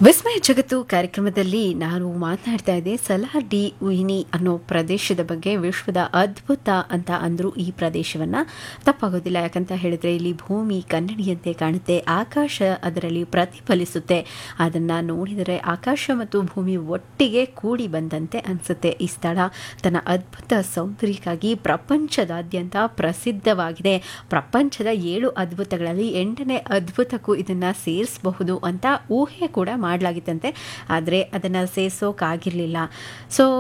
ವಿಸ್ಮಯ ಜಗತ್ತು ಕಾರ್ಯಕ್ರಮದಲ್ಲಿ ನಾನು ಮಾತನಾಡ್ತಾ ಇದ್ದೆ ಸಲಾರ್ ಡಿ ಉಯಿನಿ ಅನ್ನೋ ಪ್ರದೇಶದ ಬಗ್ಗೆ ವಿಶ್ವದ ಅದ್ಭುತ ಅಂತ ಅಂದರೂ ಈ ಪ್ರದೇಶವನ್ನು ತಪ್ಪಾಗೋದಿಲ್ಲ ಯಾಕಂತ ಹೇಳಿದ್ರೆ ಇಲ್ಲಿ ಭೂಮಿ ಕನ್ನಡಿಯಂತೆ ಕಾಣುತ್ತೆ ಆಕಾಶ ಅದರಲ್ಲಿ ಪ್ರತಿಫಲಿಸುತ್ತೆ ಅದನ್ನು ನೋಡಿದರೆ ಆಕಾಶ ಮತ್ತು ಭೂಮಿ ಒಟ್ಟಿಗೆ ಕೂಡಿ ಬಂದಂತೆ ಅನಿಸುತ್ತೆ ಈ ಸ್ಥಳ ತನ್ನ ಅದ್ಭುತ ಸೌಂದರ್ಯಕ್ಕಾಗಿ ಪ್ರಪಂಚದಾದ್ಯಂತ ಪ್ರಸಿದ್ಧವಾಗಿದೆ ಪ್ರಪಂಚದ ಏಳು ಅದ್ಭುತಗಳಲ್ಲಿ ಎಂಟನೇ ಅದ್ಭುತಕ್ಕೂ ಇದನ್ನು ಸೇರಿಸಬಹುದು ಅಂತ ಊಹೆ ಕೂಡ ಮಾಡಲಾಗಿತ್ತಂತೆ ಆದರೆ ಅದನ್ನು ಸೇರಿಸೋಕ್ಕಾಗಿರಲಿಲ್ಲ ಸೊ